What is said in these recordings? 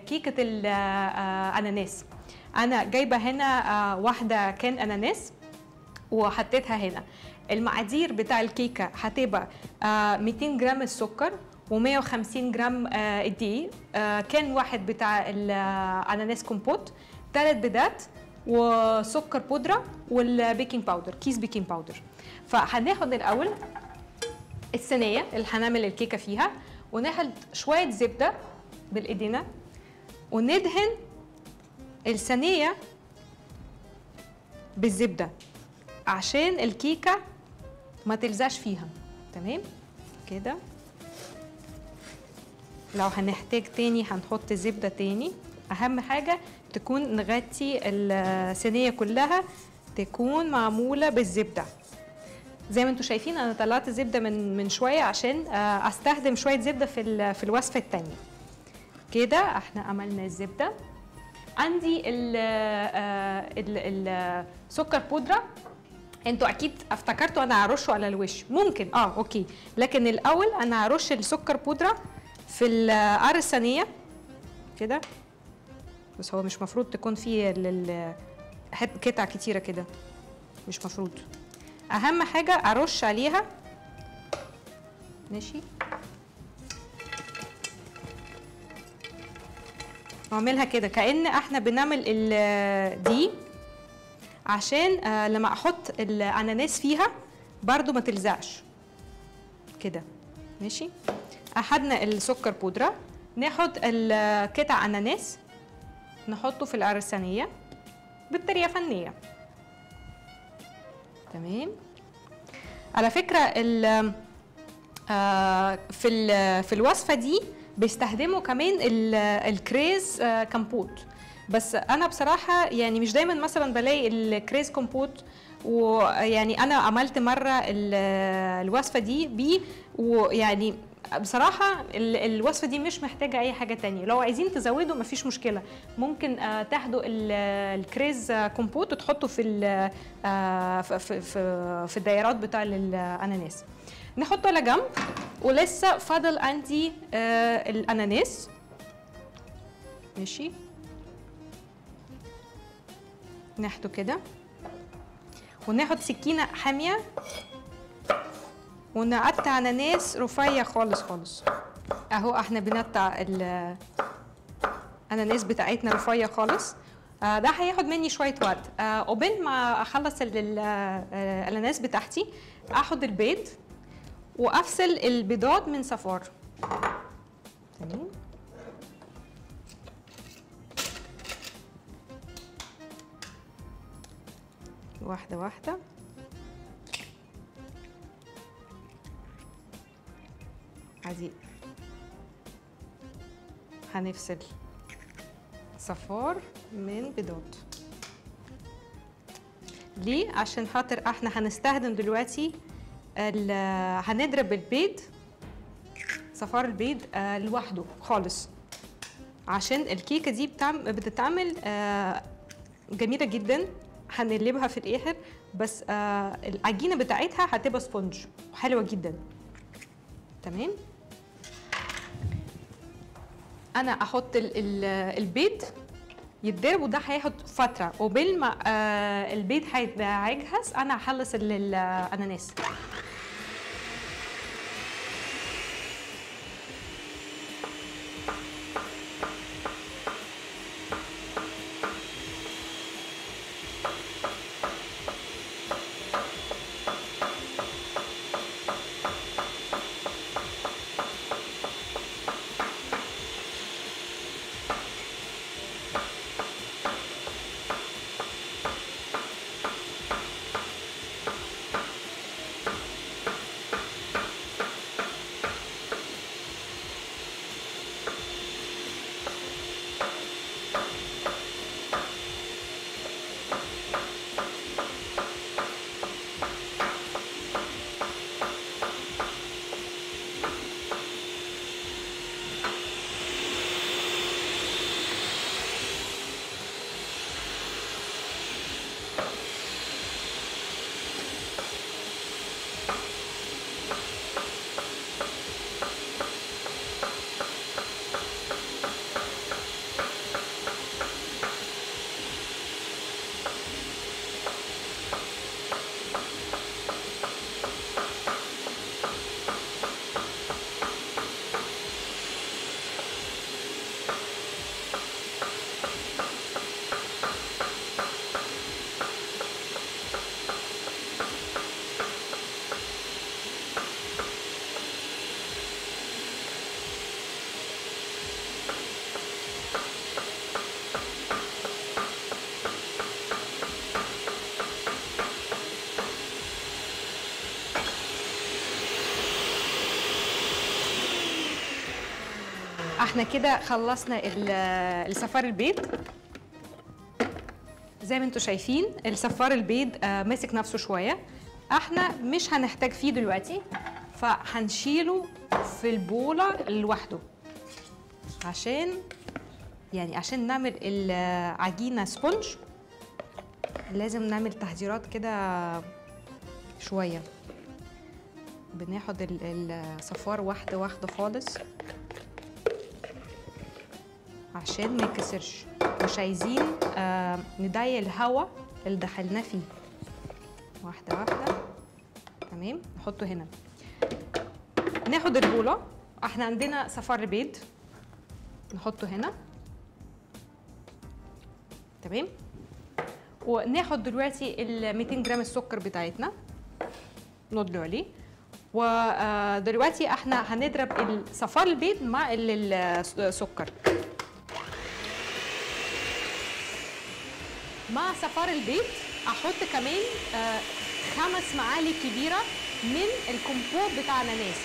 كيكه الاناناس انا جايبه هنا آه، واحده كان اناناس وحطيتها هنا المقادير بتاع الكيكه هتبقى آه، 200 جرام السكر و150 جرام آه، الدقيق آه، كان واحد بتاع الاناناس كومبوت ثلاث بيضات وسكر بودره والبيكنج باودر كيس بيكنج باودر فهناخد الاول الصينيه اللي هنعمل الكيكه فيها وناخد شويه زبده بالايدينا وندهن الصينيه بالزبده عشان الكيكه ما تلزقش فيها تمام كده لو هنحتاج تاني هنحط زبده تاني اهم حاجه تكون نغطي الصينيه كلها تكون معموله بالزبده زي ما انتم شايفين انا طلعت زبده من من شويه عشان آه، استخدم شويه زبده في ال- في الوصفه الثانيه كده احنا عملنا الزبده عندي ال ال السكر بودره انتوا اكيد افتكرتوا انا هرشه على الوش ممكن اه اوكي لكن الاول انا هرش السكر بودره في القعر الصينيه كده بس هو مش مفروض تكون فيه ال- ال- حت- قطع كتيره كده مش مفروض اهم حاجه ارش عليها ماشي واعملها كده كأن احنا بنعمل ال- دي عشان آه، لما احط الاناناس فيها برضو ما تلزقش كده ماشي اخدنا السكر بودره ناخد القطع اناناس نحطه في القعر الصينيه بطريقه فنيه تمام على فكره ال آه، في ال- في الوصفه دي بيستخدموا كمان ال- الكريز آه، كمبوت بس انا بصراحه يعني مش دايما مثلا بلاقي الكريز كومبوت ويعني انا عملت مره ال- الوصفه دي بيه ويعني بصراحة ال- الوصفة دي مش محتاجة أي حاجة تانية لو عايزين تزودوا مفيش مشكلة ممكن آه، تاخدوا ال- الكريز آه، كومبوت وتحطوا في ال- آه، في في- في في الدايرات بتاع الأناناس نحطه على جنب ولسه فاضل عندي آه، الأناناس ماشي ناخده كده وناخد سكينة حامية ونقطع اناناس رفيع خالص خالص اهو احنا بنقطع الاناناس بتاعتنا رفيع خالص آه ده هياخد مني شويه وقت آه قبل ما اخلص ال- ال- آه، الاناناس بتاعتي اخد البيض وافصل البيضات من صفار تمام واحده واحده عادي هنفصل صفار من بيضات ليه عشان خاطر احنا هنستخدم دلوقتي ال- هنضرب البيض صفار البيض آه، لوحده خالص عشان الكيكه دي بتعم- بتتعمل آه، جميله جدا هنقلبها في الاخر بس آه، العجينه بتاعتها هتبقى سبونج حلوه جدا تمام انا احط ال ال البيض يتضرب وده هياخد فتره وبين ما آه البيض هيبقى هيجهز انا هخلص ال- الاناناس احنا كده خلصنا ال- الصفار البيض زي ما انتم شايفين الصفار البيض آه، ماسك نفسه شويه احنا مش هنحتاج فيه دلوقتي فهنشيله في البوله لوحده عشان يعني عشان نعمل العجينه سبونج لازم نعمل تحضيرات كده شويه بناخد ال- الصفار واحده واحده خالص عشان ما يكسرش مش عايزين آه نضيق الهواء اللي دخلناه فيه واحده واحده تمام نحطه هنا ناخد البوله احنا عندنا صفار بيض نحطه هنا تمام وناخد دلوقتي ال 200 جرام السكر بتاعتنا ندلو عليه ودلوقتي احنا هنضرب الصفار البيض مع ال- السكر مع صفار البيض احط كمان آه، خمس معالق كبيره من الكومبوت بتاع الاناناس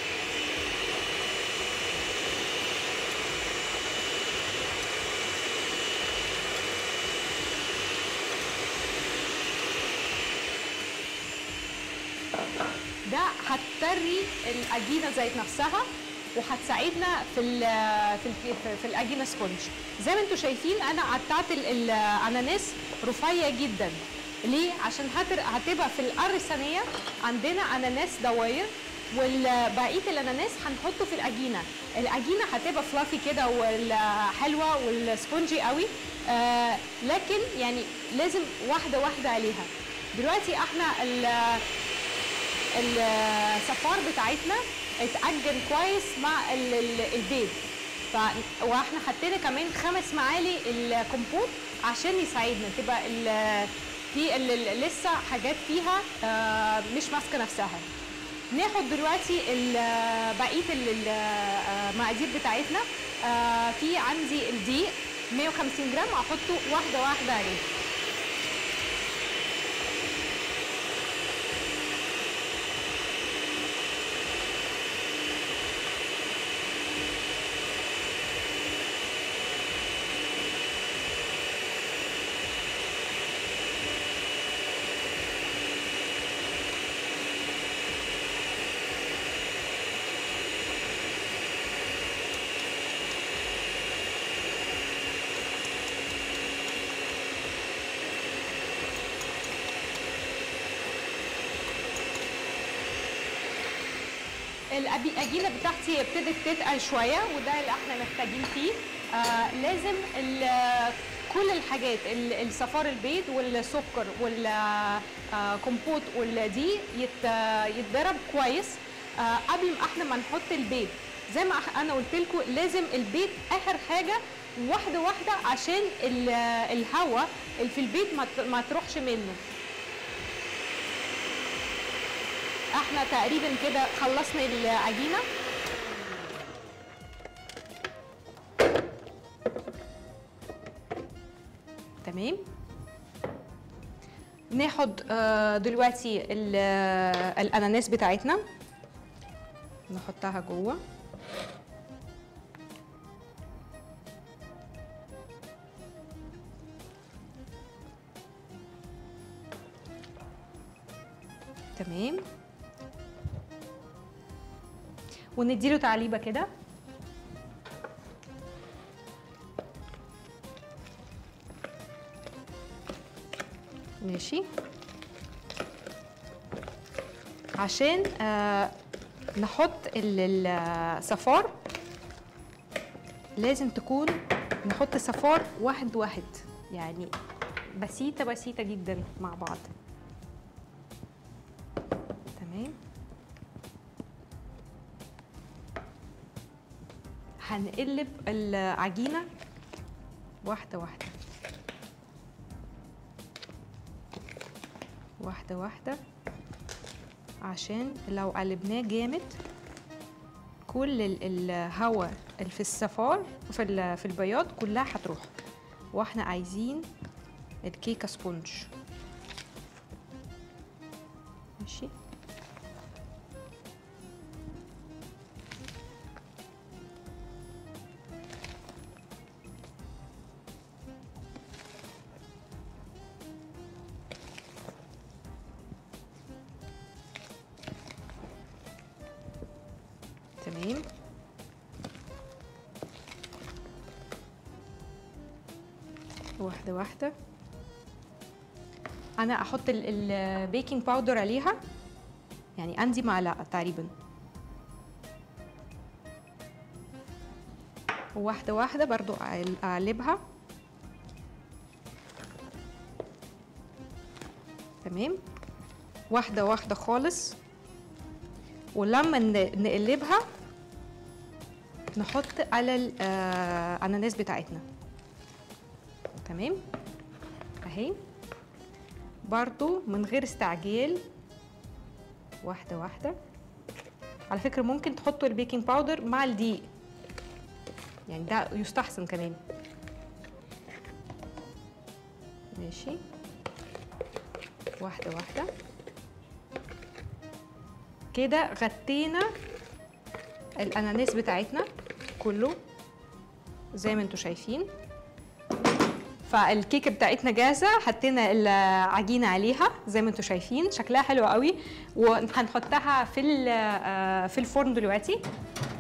ده هتطري العجينه ذات نفسها وهتساعدنا في ال في ال في العجينه سبونج زي ما انتم شايفين انا قطعت ال- الاناناس رفيع جدا ليه عشان هتر- هتبقى في القر الصينيه عندنا اناناس دواير وبقيه الاناناس هنحطه في العجينه العجينه هتبقى فلافي كده والحلوه والسبونجي قوي آه لكن يعني لازم واحده واحده عليها دلوقتي احنا ال- الصفار بتاعتنا اتعجن كويس مع ال- ال- البيض ف... واحنا حطينا كمان خمس معالق الكمبوت عشان يساعدنا تبقى ال... في ال... ال- لسه حاجات فيها آه، مش ماسكه نفسها ناخد دلوقتي ال- بقيه ال- ال- آه، المقادير بتاعتنا آه، في عندي الدقيق 150 جرام احطه واحده واحده عليه العجينه بتاعتي ابتدت تتقل شويه وده اللي احنا محتاجين فيه آه لازم ال- كل الحاجات ال- الصفار البيض والسكر والكمبوت والدي يت- يتضرب كويس آه قبل ما احنا ما نحط البيض زي ما أح- انا قلت لكم لازم البيض اخر حاجه واحده واحده عشان ال- الهواء اللي في البيض ما ت- ما تروحش منه احنا تقريبا كده خلصنا العجينه تمام ناخد آه، دلوقتي ال- آه، الاناناس بتاعتنا نحطها جوه تمام ونديله تعليبه كده ماشي عشان آه نحط ال- الصفار لازم تكون نحط صفار واحد واحد يعني بسيطة بسيطة جدا مع بعض تمام هنقلب العجينة واحدة واحدة واحدة واحدة عشان لو قلبناه جامد كل ال- الهواء اللي في الصفار في ال- في البياض كلها هتروح واحنا عايزين الكيكه سبونج ماشي تمام واحدة واحدة أنا أحط ال- البيكنج باودر عليها يعني عندي معلقة تقريبا واحدة واحدة برضو أقل- أقلبها تمام واحدة واحدة خالص ولما ن- نقلبها نحط على الاناناس بتاعتنا تمام اهي برضو من غير استعجال واحدة واحدة على فكرة ممكن تحطوا البيكنج باودر مع الدقيق يعني ده يستحسن كمان ماشي واحدة واحدة كده غطينا الاناناس بتاعتنا كله زي ما انتم شايفين فالكيكه بتاعتنا جاهزه حطينا العجينه عليها زي ما انتم شايفين شكلها حلو قوي وهنحطها في ال- آه، في الفرن دلوقتي